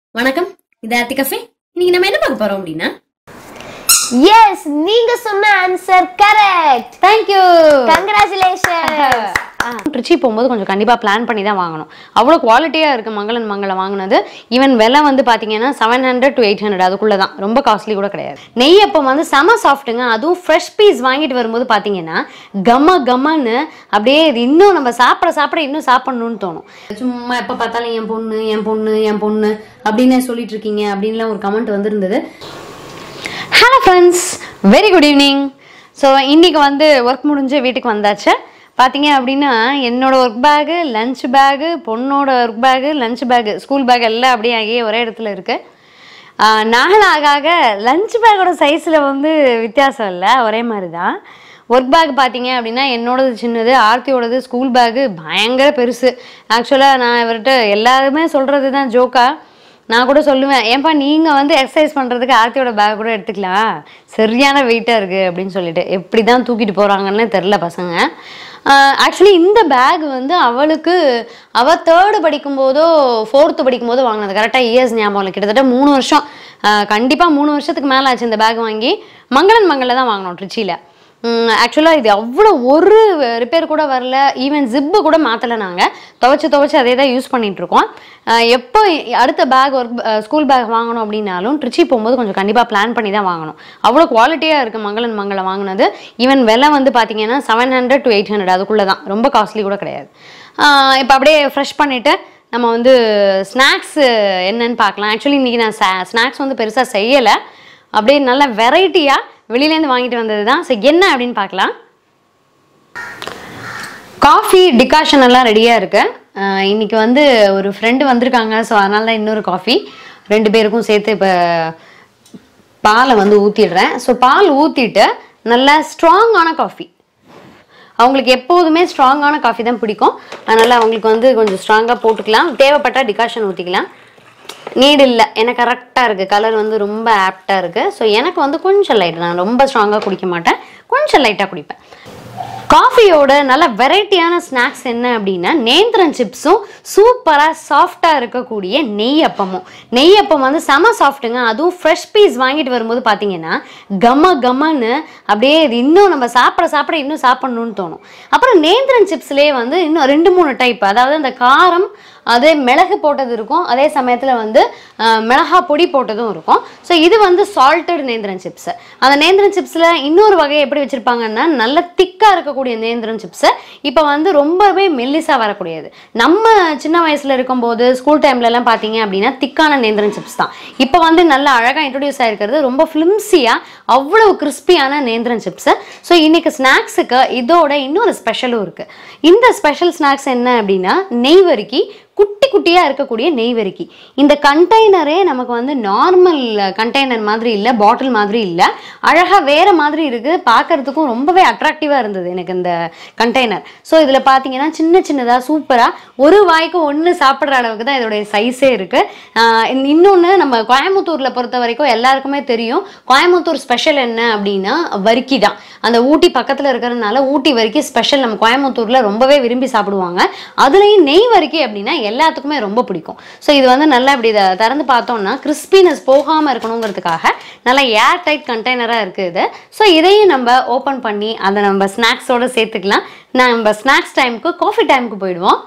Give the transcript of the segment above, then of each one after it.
வணக்கம் இது ஆர்த்தி கஃபே இன்னைக்கு நம்ம என்ன பார்க்க போறோம் அப்படின்னா எஸ் நீங்க சொன்ன answer correct thank you congratulation Trichy போகும்போது கொஞ்சம் கண்டிப்பாக பிளான் பண்ணி தான் வாங்கணும் அவ்வளோ குவாலிட்டியாக இருக்குது மங்களன் மங்கள வாங்கினது ஈவன் விலை வந்து பார்த்தீங்கன்னா seven hundred to eight hundred அதுக்குள்ளே தான் ரொம்ப காஸ்ட்லி கூட கிடையாது நெய் அப்பம் வந்து செம சாஃப்ட்டுங்க அதுவும் ஃப்ரெஷ் பீஸ் வாங்கிட்டு வரும்போது பார்த்தீங்கன்னா கம கமன்னு அப்படியே இது இன்னும் நம்ம சாப்பிட சாப்பிட இன்னும் சாப்பிடணும்னு தோணும் சும்மா எப்போ பார்த்தாலும் என் பொண்ணு என் பொண்ணு என் பொண்ணு அப்படின்னு சொல்லிட்டு இருக்கீங்க அப்படின்லாம் ஒரு கமெண்ட் வந்திருந்தது hello friends very good evening so இன்றைக்கி வந்து ஒர்க் முடிஞ்சு வீட்டுக்கு வந்தாச்சு பார்த்தீங்க அப்படின்னா என்னோட ஒர்க் பேகு லஞ்ச் பேகு பொண்ணோட work bag lunch bag school bag எல்லாம் அப்படியே அங்கேயே ஒரே இடத்துல இருக்குது நாள் ஆக ஆக லஞ்ச் பேக்கோட சைஸில் வந்து வித்தியாசம் இல்லை ஒரே மாதிரி தான் ஒர்க் பேக் பார்த்தீங்க அப்படின்னா என்னோடது சின்னது ஆர்த்தியோடது ஸ்கூல் பேகு பயங்கர பெருசு ஆக்சுவலாக நான் இவர்கிட்ட எல்லாருமே சொல்கிறது தான் ஜோக்கா நான் கூட சொல்லுவேன் ஏன்பா நீங்கள் வந்து எக்ஸசைஸ் பண்ணுறதுக்கு ஆர்த்தியோட பேக் கூட எடுத்துக்கலாம் சரியான வெயிட்டாக இருக்குது அப்படின்னு சொல்லிட்டு எப்படி தான் தூக்கிட்டு போகிறாங்கன்னு தெரில பசங்க ஆக்சுவலி இந்த பேக் வந்து அவளுக்கு அவள் தேர்டு படிக்கும்போதோ ஃபோர்த்து படிக்கும்போதோ வாங்கினது கரெக்டாக இயர்ஸ் ஞாபகம் இல்லை கிட்டத்தட்ட மூணு வருஷம் கண்டிப்பாக மூணு வருஷத்துக்கு மேலே ஆச்சு இந்த பேக் வாங்கி மங்களன் மங்களில் தான் வாங்கினோம் ட்ரிச்சியில் ஆக்சுவலாக இது அவ்வளோ ஒரு ரிப்பேர் கூட வரல ஈவன் ஜிப்பு கூட மாற்றலை நாங்கள் துவைச்சு துவைச்சு அதே தான் யூஸ் பண்ணிட்டு இருக்கோம் அஹ் எப்போ அடுத்த பேக் ஒர்க் ஸ்கூல் பேக் வாங்கணும் அப்படின்னாலும் ட்ரிச்சி போகும்போது கொஞ்சம் கண்டிப்பாக பிளான் பண்ணி தான் வாங்கணும் அவ்வளோ குவாலிட்டியாக இருக்குது மங்களன் மங்கள வாங்கினது ஈவன் விலை வந்து பார்த்தீங்கன்னா seven hundred to eight hundred அதுக்குள்ளே தான் ரொம்ப காஸ்ட்லி கூட கிடையாது இப்போ அப்படியே ஃப்ரெஷ் பண்ணிவிட்டு நம்ம வந்து ஸ்நாக்ஸ் என்னன்னு பார்க்கலாம் ஆக்சுவலி இன்றைக்கி நான் ஸ்நாக்ஸ் வந்து பெருசாக செய்யலை அப்படியே நல்ல வெரைட்டியாக வெளியிலேருந்து வாங்கிட்டு வந்தது தான் ஸோ என்ன அப்படின்னு பார்க்கலாம் காஃபி டிகாஷன் எல்லாம் ரெடியாக இருக்கு அஹ் இன்னைக்கு வந்து ஒரு ஃப்ரெண்டு வந்திருக்காங்க ஸோ அதனால தான் இன்னொரு காஃபி ரெண்டு பேருக்கும் சேர்த்து இப்போ பாலை வந்து ஊற்றிடுறேன் ஸோ பால் ஊற்றிட்டு நல்லா ஸ்ட்ராங்கான காஃபி அவங்களுக்கு எப்போதுமே ஸ்ட்ராங்கான காஃபி தான் பிடிக்கும் அதனால் அவங்களுக்கு வந்து கொஞ்சம் ஸ்ட்ராங்காக போட்டுக்கலாம் தேவைப்பட்டால் டிகாஷன் ஊற்றிக்கலாம் நீடு இல்லை எனக்கு கரெக்டாக இருக்குது கலர் வந்து ரொம்ப ஆப்டாக இருக்குது ஸோ எனக்கு வந்து கொஞ்சம் லைட் நான் ரொம்ப ஸ்ட்ராங்காக குடிக்க மாட்டேன் கொஞ்சம் லைட்டாக குடிப்பேன் காஃபியோட நல்ல வெரைட்டியான ஸ்நாக்ஸ் என்ன அப்படின்னா நேந்திரன் சிப்ஸும் சூப்பராக சாஃப்டாக இருக்கக்கூடிய நெய் அப்பமும் நெய் அப்பம் வந்து செம சாஃப்ட்டுங்க அதுவும் ஃப்ரெஷ் பீஸ் வாங்கிட்டு வரும்போது பார்த்தீங்கன்னா கம கமன்னு அப்படியே இது இன்னும் நம்ம சாப்பிட சாப்பிட இன்னும் சாப்பிடணும்னு தோணும் அப்புறம் நேந்திரன் சிப்ஸ்லேயே வந்து இன்னும் ரெண்டு மூணு டைப் அதாவது அந்த காரம் அதே மிளகு போட்டது இருக்கும் அதே சமயத்தில் வந்து அஹ், மிளகா பொடி போட்டதும் இருக்கும் ஸோ இது வந்து சால்ட்டட் நேந்திரன் சிப்ஸ் அந்த நேந்திரன் சிப்ஸில் இன்னொரு வகை எப்படி வச்சுருப்பாங்கன்னா நல்ல திக்காக இருக்கக்கூடிய நேந்திரன் சிப்ஸு இப்போ வந்து ரொம்பவே மெல்லிஸாக வரக்கூடியது நம்ம சின்ன வயசில் இருக்கும்போது ஸ்கூல் டைம்லலாம் பார்த்தீங்க அப்படின்னா திக்கான நேந்திரன் சிப்ஸ் தான் இப்போ வந்து நல்ல அழகாக இன்ட்ரடியூஸ் ஆயிருக்கிறது ரொம்ப ஃபிலிம்ஸியாக அவ்வளவு கிறிஸ்பியான நேந்திரன் சிப்ஸு ஸோ இன்னைக்கு ஸ்நாக்ஸுக்கு இதோட இன்னொரு ஸ்பெஷலும் இருக்குது இந்த ஸ்பெஷல் ஸ்நாக்ஸ் என்ன அப்படின்னா நெய்வருக்கி குட்டி குட்டியாக இருக்கக்கூடிய நெய்வருக்கி இந்த கண்டெய்னரே நமக்கு வந்து நார்மல் கண்டெய்னர் மாதிரி இல்லை பாட்டில் மாதிரி இல்லை அழகாக வேறு மாதிரி இருக்குது பார்க்கறதுக்கும் ரொம்பவே அட்ராக்டிவாக இருந்தது எனக்கு இந்த கண்டெய்னர் ஸோ இதில் பார்த்தீங்கன்னா சின்ன சின்னதாக சூப்பராக ஒரு வாய்க்கு ஒன்று சாப்பிட்ற அளவுக்கு தான் இதோடைய சைஸே இருக்குது இன்னொன்று நம்ம கோயம்புத்தூரில் பொறுத்த வரைக்கும் எல்லாருக்குமே தெரியும் கோயம்புத்தூர் ஸ்பெஷல் என்ன அப்படின்னா வரிக்கி தான் அந்த ஊட்டி பக்கத்தில் இருக்கிறதுனால ஊட்டி வரிக்கி ஸ்பெஷல் நம்ம கோயம்புத்தூரில் ரொம்பவே விரும்பி சாப்பிடுவாங்க அதுலேயும் நெய் வரிக்கி அப்படின்னா எல்லாத்துக்குமே ரொம்ப பிடிக்கும் ஸோ இது வந்து நல்லா இப்படி இதை திறந்து பார்த்தோம்னா கிறிஸ்பினஸ் போகாமல் இருக்கணுங்கிறதுக்காக நல்லா ஏர் டைட் கண்டெய்னராக இருக்குது இது ஸோ இதையும் நம்ம ஓப்பன் பண்ணி அதை நம்ம ஸ்நாக்ஸோடு சேர்த்துக்கலாம் நம்ம ஸ்நாக்ஸ் டைமுக்கு காஃபி டைமுக்கு போயிடுவோம்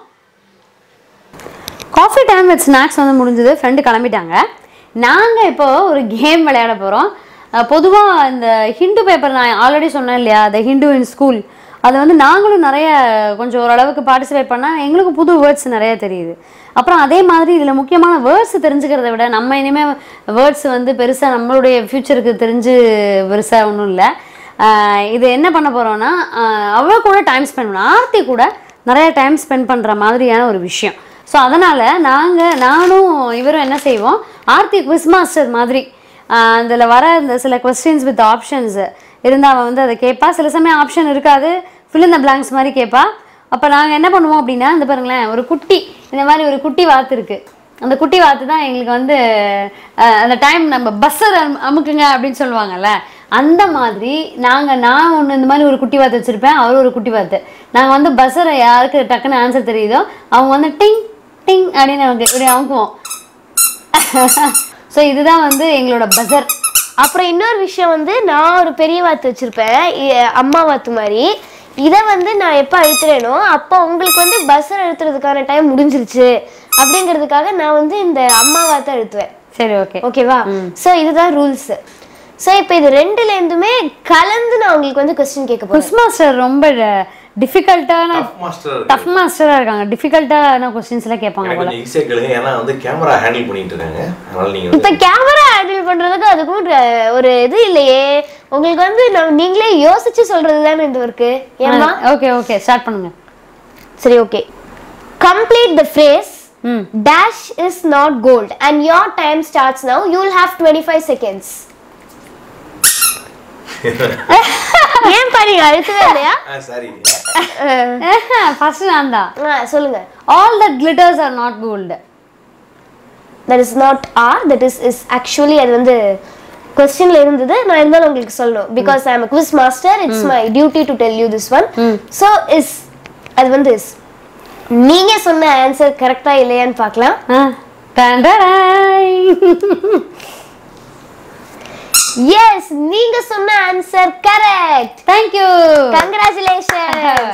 காஃபி டைம் வித் ஸ்நாக்ஸ் வந்து முடிஞ்சது ஃப்ரெண்டு கிளம்பிட்டாங்க நாங்கள் இப்போ ஒரு கேம் விளையாட போகிறோம் பொதுவாக இந்த ஹிந்து பேப்பர் நான் ஆல்ரெடி சொன்னேன் இல்லையா த ஹிந்து இன் ஸ்கூல் அது வந்து நாங்களும் நிறைய கொஞ்சம் ஓரளவுக்கு பார்ட்டிசிபேட் பண்ணால் எங்களுக்கு புது வேர்ட்ஸ் நிறைய தெரியுது அப்புறம் அதே மாதிரி இதில் முக்கியமான வேர்ட்ஸ் தெரிஞ்சுக்கிறத விட நம்ம இனிமேல் வேர்ட்ஸ் வந்து பெருசாக நம்மளுடைய ஃப்யூச்சருக்கு தெரிஞ்சு பெருசாக ஒன்றும் இல்லை ஆஹ் இது என்ன பண்ண போகிறோன்னா அவ கூட டைம் ஸ்பெண்ட் பண்ண ஆர்த்தி கூட நிறைய டைம் ஸ்பெண்ட் பண்ணுற மாதிரியான ஒரு விஷயம் ஸோ அதனால் நாங்கள் நானும் இவரும் என்ன செய்வோம் ஆர்த்தி குவிஸ் மாஸ்டர் மாதிரி அதில் வர இந்த சில கொஸ்டின்ஸ் வித் ஆப்ஷன்ஸ் இருந்தால் அவன் வந்து அதை கேட்பா சில சமயம் ஆப்ஷன் இருக்காது fill in the blanks மாதிரி கேட்பா அப்போ நாங்கள் என்ன பண்ணுவோம் அப்படின்னா இந்த பாருங்களேன் ஒரு குட்டி இந்த மாதிரி ஒரு குட்டி வாத்து இருக்குது அந்த குட்டி வாத்து தான் எங்களுக்கு வந்து அஹ், அந்த டைம் நம்ம பஸ்ஸர் அமுக்குங்க அப்படின்னு சொல்லுவாங்கல்ல அந்த மாதிரி நாங்கள் நான் ஒன்று இந்த மாதிரி ஒரு குட்டி வாத்து வச்சுருப்பேன் அவர் ஒரு குட்டி வாத்து நாங்கள் வந்து பஸ்ஸரை யாருக்கு டக்குன்னு ஆன்சர் தெரியுதோ அவங்க வந்து டிங் டிங் அப்படின்னு அவங்க இப்படி அமுக்குவோம் ஸோ இதுதான் வந்து எங்களோட பஜர் அப்புறம் இன்னொரு விஷயம் வந்து நான் ஒரு பெரிய வாத்து வச்சிருப்பேன் இ- அம்மா வாத்து மாதிரி இதை வந்து நான் எப்போ அழுத்துறேனோ அப்போ உங்களுக்கு வந்து பஸ்ஸர் அழுத்துறதுக்கான டைம் முடிஞ்சிருச்சு அப்படிங்கிறதுக்காக நான் வந்து இந்த அம்மா வாத்தை அழுத்துவேன் சரி ஓகே ஓகேவா ஸோ இதுதான் ரூல்ஸ் ஸோ இப்போ இது ரெண்டுல இருந்துமே கலந்து நான் உங்களுக்கு வந்து கொஸ்டின் கேட்க போறேன் குஸ் மாஸ்டர் ரொம்ப டிஃபிகல்ட்டான மாஸ்டர் டஃப் மாஸ்டராக இருக்காங்க டிஃபிகல்ட்டான கொஸ்டின்ஸ் எல்லாம் கேட்பாங்க எனக்கு போல கொஞ்சம் ஈஸியாக கேளுங்க ஏன்னா வந்து கேமரா ஹேண்டில் பண்ணிட்டு இருக்காங்க அதனால நீங்க இப்போ கேமரா ஹேண்டில் பண்றதுக்கு அதுக்கும் ஒரு- ஒரு இது இல்லையே உங்களுக்கு வந்து நம்ம நீங்களே யோசிச்சு சொல்றது தானே இந்த ஒர்க்கு ஏமா ஓகே ஓகே ஸ்டார்ட் பண்ணுங்க சரி ஓகே கம்ப்ளீட் த ஃப்ரேஸ் ம் dash is not gold and your time starts now you will have twenty five seconds ஏன் பாருங்க அழுத்தவே இல்லையா சாரி ஃபர்ஸ்ட் நான் தான் ஆ, சொல்லுங்க all that glitters are not gold that is not or that is is actually அது வந்து கொஸ்டின்ல இருந்தது நான் இருந்தாலும் உங்களுக்கு சொல்லணும் because I am quiz master it's my duty to tell you this one so is அது வந்து இஸ் நீங்க சொன்ன ஆன்சர் கரெக்டா இல்லையான்னு பார்க்கலாம் எஸ் நீங்க சொன்ன answer correct thank you congratulation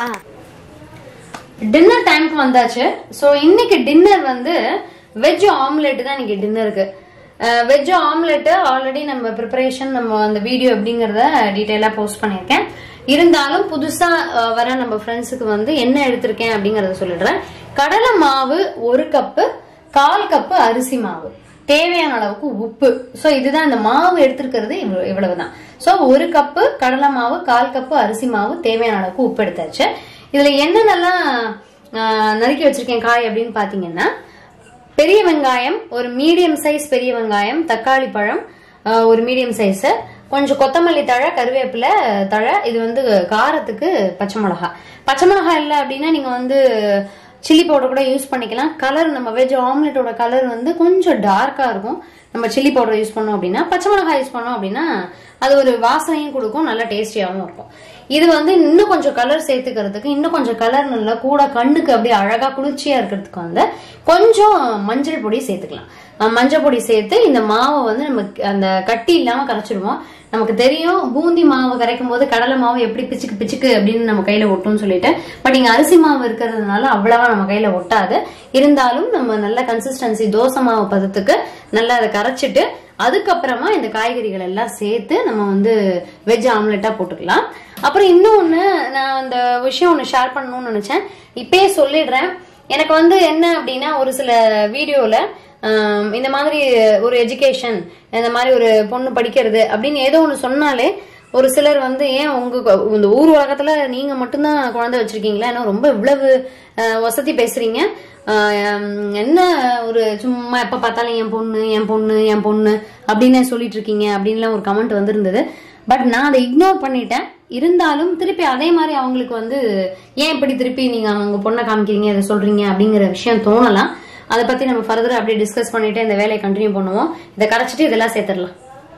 dinner டைம்க்கு வந்தாச்சு ஸோ இன்னைக்கு டின்னர் வந்து வெஜ் ஆம்லெட் தான் இன்னைக்கு டின்னருக்கு வெஜ் ஆம்லெட் ஆல்ரெடி நம்ம ப்ரிப்பரேஷன் நம்ம அந்த வீடியோ அப்படிங்கிறத டீட்டெயிலாக போஸ்ட் பண்ணியிருக்கேன் இருந்தாலும் புதுசா அஹ், வர நம்ம ஃப்ரெண்ட்ஸுக்கு வந்து என்ன எடுத்திருக்கேன் அப்படிங்கறத சொல்லிடுறேன் கடலை மாவு ஒரு கப்பு கால் கப்பு அரிசி மாவு தேவையான அளவுக்கு உப்பு ஸோ இதுதான் இந்த மாவு எடுத்திருக்கிறது இவ்வளவு இவ்வளவுதான் ஸோ ஒரு கப்பு கடலை மாவு கால் கப்பு அரிசி மாவு தேவையான அளவுக்கு உப்பு எடுத்தாச்சு இதுல என்னென்னலாம் ஆஹ், நறுக்கி வச்சிருக்கேன் காய் அப்படின்னு பாத்தீங்கன்னா பெரிய வெங்காயம் ஒரு மீடியம் சைஸ் பெரிய வெங்காயம் தக்காளி பழம் ஆஹ், ஒரு மீடியம் சைஸ் கொஞ்சம் கொத்தமல்லி தழை கருவேப்பிலை தழை இது வந்து காரத்துக்கு பச்சை மிளகா பச்சை மிளகா இல்லை அப்படின்னா நீங்க வந்து சில்லி பவுடர் கூட யூஸ் பண்ணிக்கலாம் கலர் நம்ம வெஜ் ஆம்லெட்டோட கலர் வந்து கொஞ்சம் டார்க்கா இருக்கும் நம்ம சில்லி பவுடர் யூஸ் பண்ணோம் அப்படின்னா பச்சை மிளகாய் யூஸ் பண்ணோம் அப்படின்னா அது ஒரு வாசனையும் கொடுக்கும் நல்லா டேஸ்டியாகவும் இருக்கும் இது வந்து இன்னும் கொஞ்சம் கலர் சேர்த்துக்கிறதுக்கு இன்னும் கொஞ்சம் கலர் நல்லா கூட கண்ணுக்கு அப்படியே அழகா குளிர்ச்சியா இருக்கிறதுக்கு வந்து கொஞ்சம் மஞ்சள் பொடி சேர்த்துக்கலாம் அஹ் மஞ்சள் பொடி சேர்த்து இந்த மாவை வந்து நம்ம அந்த கட்டி இல்லாம கரைச்சிடுவோம் நமக்கு தெரியும் பூந்தி மாவு கரைக்கும் போது கடலை மாவு எப்படி பிச்சுக்கு பிச்சுக்கு அப்படின்னு நம்ம கையில ஒட்டும்னு சொல்லிட்டு பட் இங்க அரிசி மாவு இருக்கிறதுனால அவ்வளவா நம்ம கையில ஒட்டாது இருந்தாலும் நம்ம நல்ல கன்சிஸ்டன்சி தோசை மாவு பதத்துக்கு நல்லா அதை கரைச்சிட்டு அதுக்கப்புறமா இந்த காய்கறிகள் எல்லாம் சேர்த்து நம்ம வந்து வெஜ் ஆம்லெட்டா போட்டுக்கலாம் அப்புறம் இன்னொன்னு நான் அந்த விஷயம் ஒன்று ஷேர் பண்ணணும்னு நினைச்சேன் இப்பயே சொல்லிடுறேன் எனக்கு வந்து என்ன அப்படின்னா ஒரு சில வீடியோல ஆம், இந்த மாதிரி ஒரு எஜுகேஷன் இந்த மாதிரி ஒரு பொண்ணு படிக்கிறது அப்படின்னு ஏதோ ஒன்று சொன்னாலே ஒரு சிலர் வந்து ஏன் உங்க கொ- இந்த ஊர் உலகத்துல நீங்க மட்டும்தான் குழந்தை வச்சிருக்கீங்களா ஏன்னா ரொம்ப இவ்வளவு அஹ், வசதி பேசுறீங்க ஆஹ், என்ன ஒரு சும்மா எப்ப பார்த்தாலும் என் பொண்ணு என் பொண்ணு என் பொண்ணு அப்படின்னு சொல்லிட்டு இருக்கீங்க அப்படின்லாம் ஒரு கமெண்ட் வந்திருந்தது பட் நான் அதை இக்னோர் பண்ணிட்டேன் இருந்தாலும் திருப்பி அதே மாதிரி அவங்களுக்கு வந்து ஏன் இப்படி திருப்பி நீங்க அவங்க பொண்ணை காமிக்கிறீங்க இதை சொல்றீங்க அப்படிங்கிற விஷயம் தோணலாம் அதை பத்தி நம்ம ஃபர்தரா அப்படியே டிஸ்கஸ் பண்ணிட்டு இந்த வேலையை கண்டினியூ பண்ணுவோம் இதை கரைச்சிட்டு இதெல்லாம் சேர்த்துடலாம்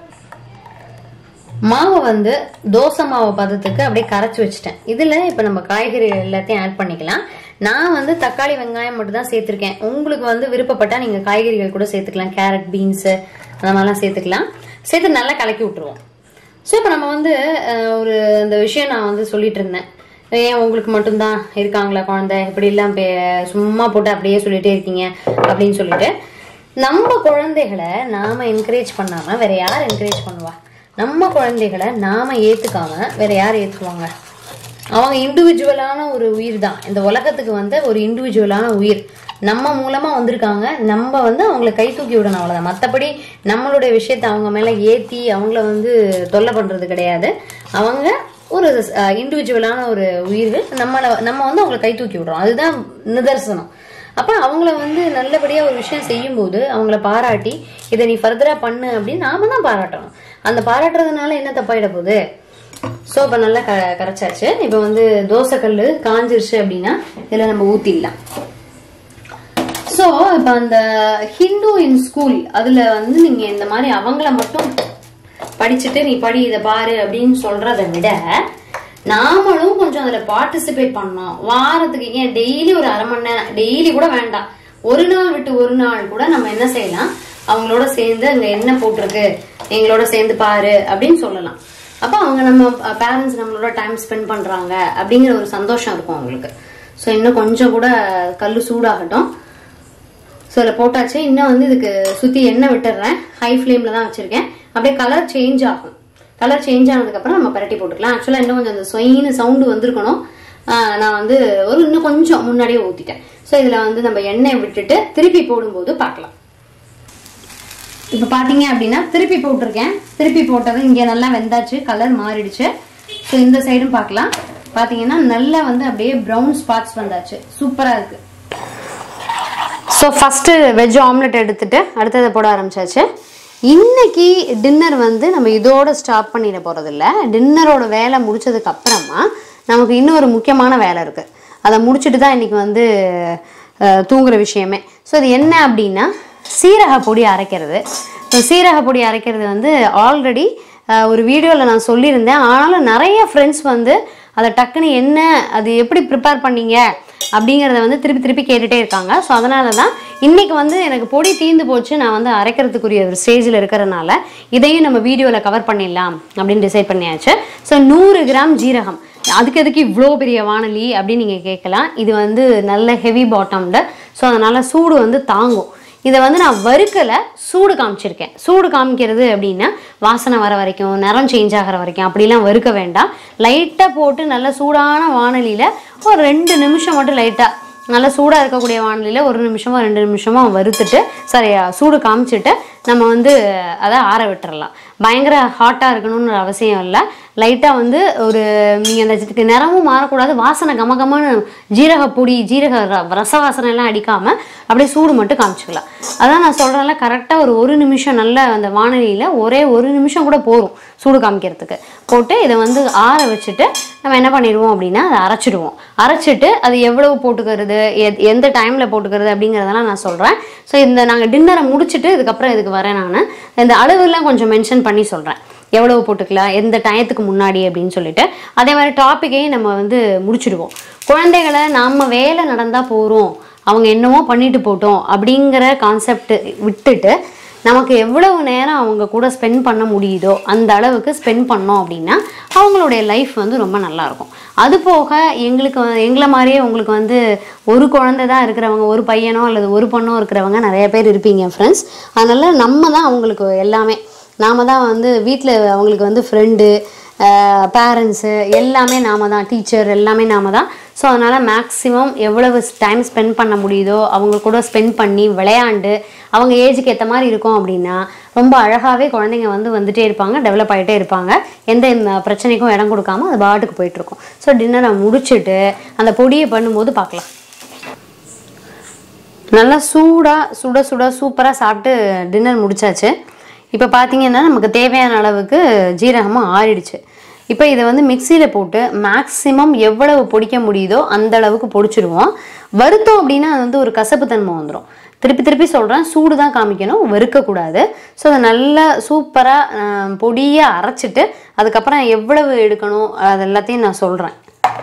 மாவை வந்து தோசை மாவு பதத்துக்கு அப்படியே கரைச்சி வச்சுட்டேன் இதுல இப்ப நம்ம காய்கறி எல்லாத்தையும் ஆட் பண்ணிக்கலாம் நான் வந்து தக்காளி வெங்காயம் மட்டும் தான் சேர்த்திருக்கேன் உங்களுக்கு வந்து விருப்பப்பட்டா நீங்க காய்கறிகள் கூட சேர்த்துக்கலாம் கேரட் பீன்ஸ் அந்த மாதிரிலாம் சேர்த்துக்கலாம் சேர்த்து நல்லா கலக்கி விட்டுருவோம் ஸோ இப்போ நம்ம வந்து அஹ், ஒரு இந்த விஷயம் நான் வந்து சொல்லிட்டு இருந்தேன் ஏன் உங்களுக்கு மட்டும்தான் இருக்காங்களா குழந்தை இப்படி எல்லாம் பே- சும்மா போட்டு அப்படியே சொல்லிட்டே இருக்கீங்க அப்படின்னு சொல்லிட்டு நம்ம குழந்தைகளை நாம என்கரேஜ் பண்ணாம வேற யார் என்கரேஜ் பண்ணுவா நம்ம குழந்தைகளை நாம ஏத்துக்காம வேற யார் ஏத்துக்குவாங்க அவங்க இண்டிவிஜுவலான ஒரு உயிர் தான் இந்த உலகத்துக்கு வந்து ஒரு இண்டிவிஜுவலான உயிர் நம்ம மூலமா வந்திருக்காங்க நம்ம வந்து அவங்கள கை தூக்கி விடணும் அவ்வளவுதான் மத்தபடி நம்மளுடைய விஷயத்தை அவங்க மேல ஏத்தி அவங்கள வந்து தொல்லை பண்றது கிடையாது அவங்க ஒரு இண்டிவிஜுவலான ஒரு உயிர்கள் நம்மள நம்ம வந்து அவங்கள கை தூக்கி விடுறோம் அதுதான் நிதர்சனம் அப்ப அவங்கள வந்து நல்லபடியா ஒரு விஷயம் செய்யும்போது அவங்கள பாராட்டி இதை நீ ஃபர்தரா பண்ணு அப்படின்னு நாம தான் பாராட்டணும் அந்த பாராட்டுறதுனால என்ன தப்பாயிட போகுது ஸோ இப்போ நல்லா க கரைச்சாச்சு இப்போ வந்து தோசைக்கல் காஞ்சிருச்சு அப்படின்னா இதில் நம்ம ஊற்றிடலாம் ஸோ இப்போ அந்த ஹிந்து இன் ஸ்கூல் அதில் வந்து நீங்கள் இந்த மாதிரி அவங்கள மட்டும் படிச்சுட்டு நீ படி இதை பாரு அப்படின்னு சொல்றத விட நாமளும் கொஞ்சம் அதில் பார்ட்டிசிபேட் பண்ணோம் வாரத்துக்கு ஏன் டெய்லி ஒரு அரை மணி நேரம் டெய்லி கூட வேண்டாம் ஒரு நாள் விட்டு ஒரு நாள் கூட நம்ம என்ன செய்யலாம் அவங்களோட சேர்ந்து அங்க என்ன போட்டிருக்கு எங்களோட சேர்ந்து பாரு அப்படின்னு சொல்லலாம் அப்ப அவங்க நம்ம பேரண்ட்ஸ் நம்மளோட டைம் ஸ்பெண்ட் பண்றாங்க அப்படிங்கிற ஒரு சந்தோஷம் இருக்கும் அவங்களுக்கு ஸோ இன்னும் கொஞ்சம் கூட கல்லு சூடாகட்டும் ஸோ இதில் போட்டாச்சு இன்னும் வந்து இதுக்கு சுற்றி எண்ணெய் விட்டுடுறேன் ஹை ஃப்ளேமில் தான் வச்சுருக்கேன் அப்படியே கலர் சேஞ்ச் ஆகும் கலர் சேஞ்ச் ஆனதுக்கப்புறம் நம்ம பரட்டி போட்டுக்கலாம் ஆக்சுவலாக இன்னும் கொஞ்சம் அந்த சொயின்னு சவுண்டு வந்திருக்கணும் ஆஹ் நான் வந்து ஒரு இன்னும் கொஞ்சம் முன்னாடியே ஊற்றிட்டேன் ஸோ இதில் வந்து நம்ம எண்ணெய் விட்டுட்டு திருப்பி போடும்போது பார்க்கலாம் இப்போ பார்த்தீங்க அப்படின்னா திருப்பி போட்டிருக்கேன் திருப்பி போட்டது இங்கே நல்லா வெந்தாச்சு கலர் மாறிடுச்சு ஸோ இந்த சைடும் பார்க்கலாம் பார்த்தீங்கன்னா நல்லா வந்து அப்படியே ப்ரௌன் ஸ்பாட்ஸ் வந்தாச்சு சூப்பராக இருக்கு ஸோ ஃபஸ்ட்டு வெஜ் ஆம்லெட் எடுத்துட்டு அடுத்ததை போட ஆரம்பிச்சாச்சு இன்னைக்கு டின்னர் வந்து நம்ம இதோட ஸ்டாப் பண்ணிட போகிறதில்ல டின்னரோட வேலை முடிச்சதுக்கு அப்புறமா நமக்கு இன்னொரு முக்கியமான வேலை இருக்குது அதை முடிச்சுட்டு தான் இன்னைக்கு வந்து அஹ், தூங்குற விஷயமே ஸோ அது என்ன அப்படின்னா சீரக பொடி அரைக்கிறது ஸோ சீரக பொடி அரைக்கிறது வந்து ஆல்ரெடி ஒரு வீடியோவில் நான் சொல்லியிருந்தேன் ஆனாலும் நிறைய ஃப்ரெண்ட்ஸ் வந்து அதை டக்குன்னு என்ன அது எப்படி ப்ரிப்பேர் பண்ணீங்க அப்படிங்கிறத வந்து திருப்பி திருப்பி கேட்டுட்டே இருக்காங்க ஸோ அதனால தான் இன்னைக்கு வந்து எனக்கு பொடி தீந்து போச்சு நான் வந்து அரைக்கிறதுக்குரிய ஒரு ஸ்டேஜில் இருக்கிறனால இதையும் நம்ம வீடியோவில் கவர் பண்ணிடலாம் அப்படின்னு டிசைட் பண்ணியாச்சு ஸோ நூறு கிராம் ஜீரகம் அதுக்கு எதுக்கு இவ்வளோ பெரிய வானொலி அப்படின்னு நீங்கள் கேட்கலாம் இது வந்து நல்ல ஹெவி பாட்டம்டு ஸோ அதனால் சூடு வந்து தாங்கும் இதை வந்து நான் வறுக்கலை சூடு காமிச்சிருக்கேன் சூடு காமிக்கிறது அப்படின்னா வாசனை வர வரைக்கும் நிறம் சேஞ்ச் ஆகிற வரைக்கும் அப்படிலாம் வறுக்க வேண்டாம் லைட்டாக போட்டு நல்ல சூடான வானலியில் ஒரு ரெண்டு நிமிஷம் மட்டும் லைட்டாக நல்லா சூடாக இருக்கக்கூடிய வானலியில் ஒரு நிமிஷமோ ரெண்டு நிமிஷமோ வறுத்துட்டு சாரி சூடு காமிச்சிட்டு நம்ம வந்து அதை ஆற விட்டுறலாம் பயங்கர ஹாட்டாக இருக்கணும்னு ஒரு அவசியம் இல்லை லைட்டாக வந்து ஒரு நீங்கள் அந்த இதுக்கு நிறமும் மாறக்கூடாது வாசனை கமகமான ஜீரக பொடி ஜீரக ர- ரச வாசனை எல்லாம் அடிக்காமல் அப்படியே சூடு மட்டும் காமிச்சிக்கலாம் அதான் நான் சொல்கிறேன்ல கரெக்டாக ஒரு ஒரு நிமிஷம் நல்ல அந்த வானலியில் ஒரே ஒரு நிமிஷம் கூட போதும் சூடு காமிக்கிறதுக்கு போட்டு இதை வந்து ஆற வச்சுட்டு நம்ம என்ன பண்ணிடுவோம் அப்படின்னா அதை அரைச்சிடுவோம் அரைச்சிட்டு அது எவ்வளவு போட்டுக்கிறது எத்- எந்த டைமில் போட்டுக்கிறது அப்படிங்கிறதெல்லாம் நான் சொல்கிறேன் ஸோ இந்த நாங்கள் டின்னரை முடிச்சுட்டு இதுக்கப்புறம் இதுக்கு வரேன் நான் இந்த அளவுலாம் கொஞ்சம் மென்ஷன் பண்ணி சொல்கிறேன் எவ்வளவு போட்டுக்கலாம் எந்த டயத்துக்கு முன்னாடி அப்படின்னு சொல்லிட்டு அதே மாதிரி டாப்பிக்கையும் நம்ம வந்து முடிச்சிடுவோம் குழந்தைகளை நம்ம வேலை நடந்தால் போகிறோம் அவங்க என்னமோ பண்ணிட்டு போட்டோம் அப்படிங்கிற கான்செப்ட் விட்டுட்டு நமக்கு எவ்வளவு நேரம் அவங்க கூட ஸ்பெண்ட் பண்ண முடியுதோ அந்த அளவுக்கு ஸ்பெண்ட் பண்ணோம் அப்படின்னா அவங்களுடைய லைஃப் வந்து ரொம்ப நல்லா இருக்கும் அது போக எங்களுக்கு வ- எங்களை மாதிரியே உங்களுக்கு வந்து ஒரு குழந்தை தான் இருக்கிறவங்க ஒரு பையனோ அல்லது ஒரு பொண்ணோ இருக்கிறவங்க நிறைய பேர் இருப்பீங்க ஃப்ரெண்ட்ஸ் அதனால நம்ம தான் அவங்களுக்கு எல்லாமே நாம தான் வந்து வீட்டில் அவங்களுக்கு வந்து ஃப்ரெண்டு பேரண்ட்ஸு எல்லாமே நாம தான் டீச்சர் எல்லாமே நாம தான் ஸோ அதனால் மேக்ஸிமம் எவ்வளவு டைம் ஸ்பெண்ட் பண்ண முடியுதோ அவங்க கூட ஸ்பெண்ட் பண்ணி விளையாண்டு அவங்க ஏஜுக்கு ஏற்ற மாதிரி இருக்கும் அப்படின்னா ரொம்ப அழகாகவே குழந்தைங்க வந்து வந்துட்டே இருப்பாங்க டெவலப் ஆகிட்டே இருப்பாங்க எந்த ம- பிரச்சனைக்கும் இடம் கொடுக்காம அது பாட்டுக்கு போயிட்டுருக்கும் ஸோ டின்னரை முடிச்சுட்டு அந்த பொடியை பண்ணும்போது பார்க்கலாம் நல்லா சூடாக சுட சுட சூப்பராக சாப்பிட்டு டின்னர் முடிச்சாச்சு இப்போ பார்த்தீங்கன்னா நமக்கு தேவையான அளவுக்கு ஜீரகமும் ஆறிடுச்சு இப்போ இதை வந்து மிக்சியில் போட்டு மேக்ஸிமம் எவ்வளவு பொடிக்க முடியுதோ அந்த அளவுக்கு பொடிச்சிடுவோம் வறுத்தோம் அப்படின்னா அது வந்து ஒரு கசப்பு தன்மை வந்துடும் திருப்பி திருப்பி சொல்கிறேன் சூடு தான் காமிக்கணும் வறுக்கக்கூடாது ஸோ அதை நல்லா சூப்பராக பொடியாக அரைச்சிட்டு அதுக்கப்புறம் எவ்வளவு எடுக்கணும் அது எல்லாத்தையும் நான் சொல்கிறேன்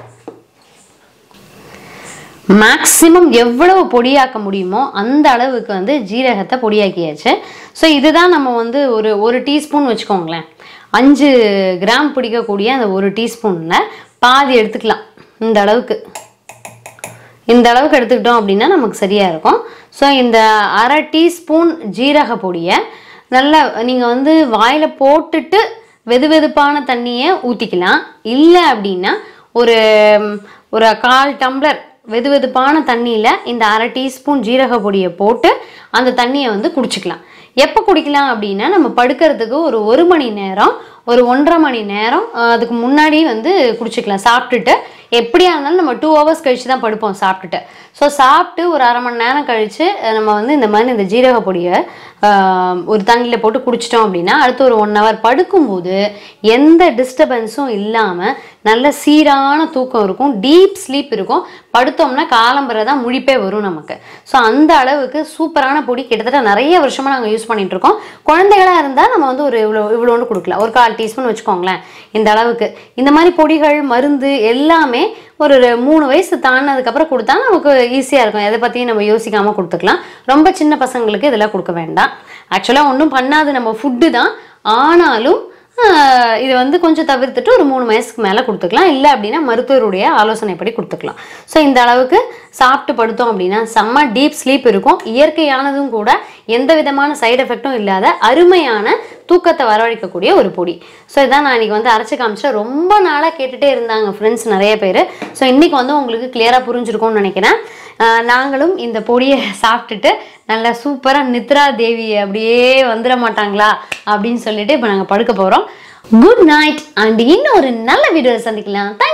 மேக்ஸிமம் எவ்வளவு பொடியாக்க முடியுமோ அந்த அளவுக்கு வந்து ஜீரகத்தை பொடியாக்கியாச்சு ஸோ இதுதான் நம்ம வந்து ஒரு ஒரு டீஸ்பூன் வச்சுக்கோங்களேன் அஞ்சு கிராம் பிடிக்கக்கூடிய அந்த ஒரு டீஸ்பூனில் பாதி எடுத்துக்கலாம் இந்த அளவுக்கு இந்த அளவுக்கு எடுத்துக்கிட்டோம் அப்படின்னா நமக்கு சரியாக இருக்கும் ஸோ இந்த அரை டீஸ்பூன் ஜீரக பொடியை நல்லா நீங்கள் வந்து வாயில் போட்டுட்டு வெது வெதுப்பான தண்ணியை ஊற்றிக்கலாம் இல்லை அப்படின்னா ஒரு ம், ஒரு கால் டம்ளர் வெது வெதுப்பான தண்ணியில் இந்த அரை டீஸ்பூன் ஜீரக பொடியை போட்டு அந்த தண்ணியை வந்து குடிச்சிக்கலாம் எப்போ குடிக்கலாம் அப்படின்னா நம்ம படுக்கிறதுக்கு ஒரு ஒரு மணி நேரம் ஒரு ஒன்றரை மணி நேரம் அஹ், அதுக்கு முன்னாடி வந்து குடிச்சிக்கலாம் சாப்பிட்டுட்டு எப்படியா இருந்தாலும் நம்ம டூ ஹவர்ஸ் கழிச்சு தான் படுப்போம் சாப்பிட்டுட்டு ஸோ சாப்பிட்டு ஒரு அரை மணி நேரம் கழிச்சு அஹ், நம்ம வந்து இந்த மாதிரி இந்த ஜீரக பொடியை ஆஹ், ஒரு தண்ணியில் போட்டு குடிச்சிட்டோம் அப்படின்னா அடுத்து ஒரு ஒன் ஹவர் படுக்கும்போது எந்த டிஸ்டர்பன்ஸும் இல்லாமல் நல்ல சீரான தூக்கம் இருக்கும் டீப் ஸ்லீப் இருக்கும் படுத்தோம்னா காலம்பரை தான் முழிப்பே வரும் நமக்கு ஸோ அந்த அளவுக்கு சூப்பரான பொடி கிட்டத்தட்ட நிறைய வருஷமாக நாங்கள் யூஸ் பண்ணிட்டு இருக்கோம் குழந்தைகளாக இருந்தால் நம்ம வந்து ஒரு இவ்வளோ இவ்வளோன்னு கொடுக்கலாம் ஒரு கால் டீஸ்பூன் வச்சுக்கோங்களேன் இந்த அளவுக்கு இந்த மாதிரி பொடிகள் மருந்து எல்லாமே எல்லாமே ஒரு ரெ- மூணு வயசு தாண்டினதுக்கப்புறம் கொடுத்தா நமக்கு ஈஸியாக இருக்கும் எதை பற்றியும் நம்ம யோசிக்காமல் கொடுத்துக்கலாம் ரொம்ப சின்ன பசங்களுக்கு இதெல்லாம் கொடுக்க வேண்டாம் ஆக்சுவலாக ஒன்றும் பண்ணாது நம்ம ஃபுட்டு தான் ஆனாலும் ஆஹ், இது வந்து கொஞ்சம் தவிர்த்துட்டு ஒரு மூணு வயசுக்கு மேலே கொடுத்துக்கலாம் இல்லை அப்படின்னா மருத்துவருடைய ஆலோசனைப்படி கொடுத்துக்கலாம் ஸோ இந்த அளவுக்கு சாப்பிட்டு படுத்தோம் அப்படின்னா செம்ம டீப் ஸ்லீப் இருக்கும் இயற்கையானதும் கூட எந்த விதமான சைடு எஃபெக்ட்டும் இல்லாத அருமையான தூக்கத்தை வரவழைக்கக்கூடிய ஒரு பொடி ஸோ இதான் நான் இன்னைக்கு வந்து அரைச்சி காமிச்சிட்டேன் ரொம்ப நாளாக கேட்டுட்டே இருந்தாங்க ஃப்ரெண்ட்ஸ் நிறைய பேர் ஸோ இன்னைக்கு வந்து உங்களுக்கு கிளியராக புரிஞ்சிருக்கும்னு நினைக்கிறேன் ஆஹ் நாங்களும் இந்த பொடியை சாப்பிட்டுட்டு நல்லா சூப்பராக நித்ரா தேவி அப்படியே வந்துட மாட்டாங்களா அப்படின்னு சொல்லிட்டு இப்போ நாங்கள் படுக்க போகிறோம் குட் நைட் அண்ட் இன்னும் ஒரு நல்ல வீடியோ சந்திக்கலாம் தேங்க்